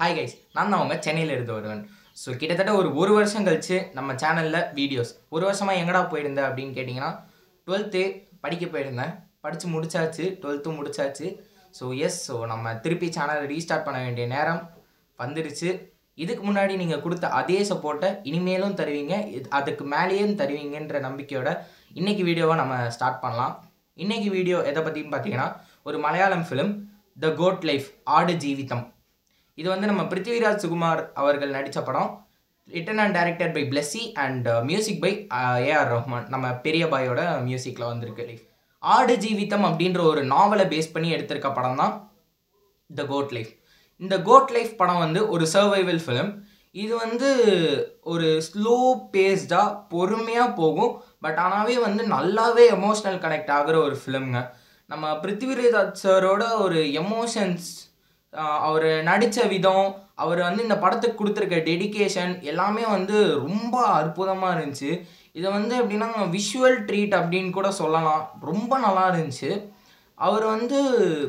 hi guys நான் தான் அவங்க சென்னையில் இருந்து வருவேன் ஸோ கிட்டத்தட்ட ஒரு ஒரு வருஷம் கழிச்சு நம்ம சேனலில் வீடியோஸ் ஒரு வருஷமாக எங்கடா போயிருந்தேன் அப்படின்னு கேட்டிங்கன்னா டுவெல்த்து படிக்க போயிருந்தேன் படித்து முடிச்சாச்சு டுவெல்த்தும் முடிச்சாச்சு ஸோ எஸ் ஸோ நம்ம திருப்பி சேனலை ரீஸ்டார்ட் பண்ண வேண்டிய நேரம் வந்துருச்சு இதுக்கு முன்னாடி நீங்கள் கொடுத்த அதே சப்போர்ட்டை இனிமேலும் தருவீங்க இது அதுக்கு மேலேயும் தருவீங்கன்ற நம்பிக்கையோட இன்னைக்கு வீடியோவை நம்ம ஸ்டார்ட் பண்ணலாம் இன்னைக்கு வீடியோ எதை பற்றின்னு பார்த்தீங்கன்னா ஒரு Malayalam film the goat life Aadu Jeevitham இது வந்து நம்ம பிருத்திவிராஜ் சுகுமார் அவர்கள் நடித்த படம் written and directed by Blessy and music by AR Rahman நம்ம பெரிய பாயோட மியூசிக்கில் வந்திருக்கு ஆடு ஜீவிதம் அப்படின்ற ஒரு நாவலை பேஸ் பண்ணி எடுத்திருக்க படம் தான் த கோட் லைஃப் இந்த கோட் லைஃப் படம் வந்து ஒரு சர்வைவல் ஃபிலிம் இது வந்து ஒரு ஸ்லோ பேஸ்டாக பொறுமையாக போகும் பட் ஆனாவே வந்து நல்லாவே எமோஷ்னல் கனெக்ட் ஆகிற ஒரு ஃபிலிம்ங்க நம்ம பிருத்திவிராஜ் சாரோட ஒரு எமோஷன்ஸ் அவர் நடித்த விதம் அவர் வந்து இந்த படத்துக்கு கொடுத்துருக்க டெடிகேஷன் எல்லாமே வந்து ரொம்ப அற்புதமாக இருந்துச்சு இதை வந்து எப்படின்னா விஷுவல் ட்ரீட் அப்படின்னு கூட சொல்லலாம் ரொம்ப நல்லா இருந்துச்சு அவர் வந்து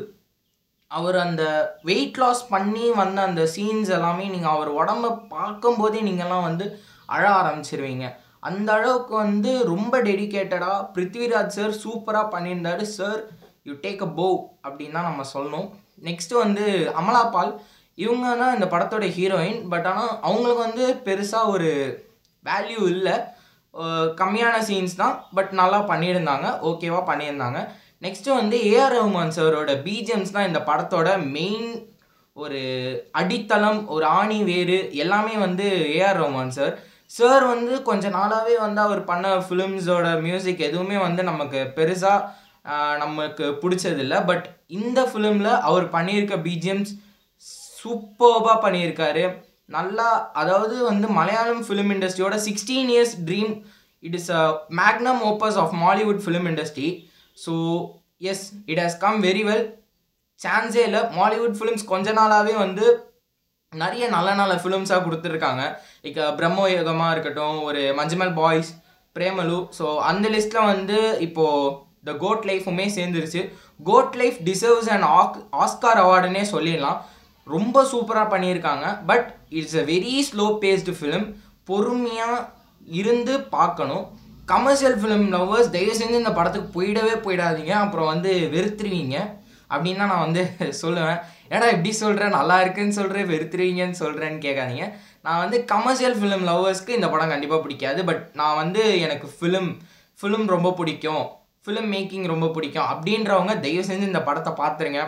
அவர் அந்த வெயிட் லாஸ் பண்ணி வந்த அந்த சீன்ஸ் எல்லாமே நீங்கள் அவர் உடம்ப பார்க்கும்போதே நீங்கள்லாம் வந்து அழ ஆரம்பிச்சிருவீங்க அந்த அளவுக்கு வந்து ரொம்ப டெடிக்கேட்டடாக பிருத்விராஜ் சார் சூப்பராக பண்ணியிருந்தாரு சார் யூ டேக் அ போ அப்படின்னு தான் நம்ம சொல்லணும் நெக்ஸ்ட்டு வந்து அமலா பால் இவங்க தான் இந்த படத்தோட ஹீரோயின் பட் ஆனால் அவங்களுக்கு வந்து பெருசாக ஒரு வேல்யூ இல்லை கம்மியான சீன்ஸ் தான் பட் நல்லா பண்ணியிருந்தாங்க ஓகேவாக பண்ணியிருந்தாங்க நெக்ஸ்ட்டு வந்து ஏஆர் ரஹ்மான் சாரோட பிஜிஎம்ஸ் தான் இந்த படத்தோட மெயின் ஒரு அடித்தளம் ஒரு ஆணி வேறு எல்லாமே வந்து ஏஆர் ரஹ்மான் சார் சார் வந்து கொஞ்ச நாளாகவே வந்து அவர் பண்ண ஃபிலிம்ஸோட மியூசிக் எதுவுமே வந்து நமக்கு பெருசாக நமக்கு பிடிச்சதில்ல பட் இந்த ஃபிலிமில் அவர் பண்ணியிருக்க பிஜிஎம்ஸ் சூப்பர்பாக பண்ணியிருக்காரு நல்லா அதாவது வந்து மலையாளம் ஃபிலிம் இண்டஸ்ட்ரியோட sixteen years dream it is a magnum opus of Mollywood film industry so yes it has come very well சான்ஸே இல்லை மாலிவுட் ஃபிலிம்ஸ் கொஞ்ச நாளாகவே வந்து நிறைய நல்ல நல்ல ஃபிலிம்ஸாக கொடுத்துருக்காங்க லைக் பிரம்மயோகமாக இருக்கட்டும் ஒரு மஞ்சுமல் பாய்ஸ் பிரேமலு ஸோ அந்த லிஸ்ட்டில் வந்து இப்போது த கோட் லைஃபுமே சேர்ந்துருச்சு கோட் லைஃப் டிசர்வ்ஸ் அண்ட் ஆக் ஆஸ்கார் அவார்டுன்னே சொல்லிடலாம் ரொம்ப சூப்பராக பண்ணியிருக்காங்க but it's a very slow paced film பொறுமையாக இருந்து பார்க்கணும் கமர்ஷியல் ஃபிலிம் லவ்வர்ஸ் தயவு செஞ்சு இந்த படத்துக்கு போயிடவே போயிடாதீங்க அப்புறம் வந்து வெறுத்துருவீங்க அப்படின்னு தான் நான் வந்து சொல்லுவேன் ஏடா இப்படி சொல்கிறேன் நல்லா இருக்குன்னு சொல்கிறேன் வெறுத்துருவீங்கன்னு சொல்கிறேன்னு கேட்காதீங்க நான் வந்து கமர்ஷியல் ஃபிலிம் லவ்வர்ஸ்க்கு இந்த படம் கண்டிப்பாக பிடிக்காது பட் நான் வந்து எனக்கு ஃபிலிம் ஃபிலிம் ரொம்ப பிடிக்கும் ஃபிலிம் மேக்கிங் ரொம்ப பிடிக்கும் அப்படின்றவங்க தயவு செஞ்சு இந்த படத்தை பார்த்துருங்க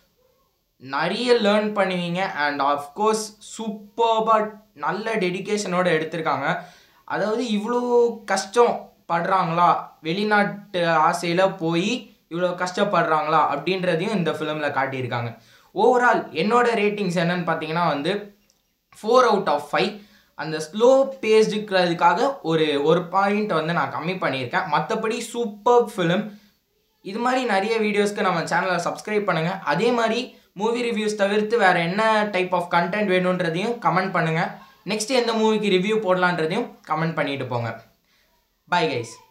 நிறைய லேர்ன் பண்ணுவீங்க அண்ட் ஆஃப்கோர்ஸ் சூப்பர்பாக நல்ல டெடிக்கேஷனோடு எடுத்திருக்காங்க அதாவது இவ்வளோ கஷ்டம் படுறாங்களா வெளிநாட்டு ஆசையில் போய் இவ்வளோ கஷ்டப்படுறாங்களா அப்படின்றதையும் இந்த ஃபிலிமில் காட்டியிருக்காங்க ஓவரால் என்னோட ரேட்டிங்ஸ் என்னன்னு பார்த்தீங்கன்னா வந்து ஃபோர் அவுட் ஆஃப் ஃபைவ் அந்த ஸ்லோ பேஸ்டுக்கிறதுக்காக ஒரு ஒரு பாயிண்ட் வந்து நான் கம்மி பண்ணியிருக்கேன் மற்றபடி சூப்பர் ஃபிலிம் இது மாதிரி நிறைய வீடியோஸ்க்கு நம்ம சேனலை சப்ஸ்கிரைப் பண்ணுங்கள் அதே மாதிரி மூவி ரிவ்யூஸ் தவிர்த்து வேறு என்ன டைப் ஆஃப் கண்டென்ட் வேணுன்றதையும் கமெண்ட் பண்ணுங்கள் நெக்ஸ்ட் எந்த மூவிக்கு ரிவ்யூ போடலான்றதையும் கமெண்ட் பண்ணிட்டு போங்க பாய் கைஸ்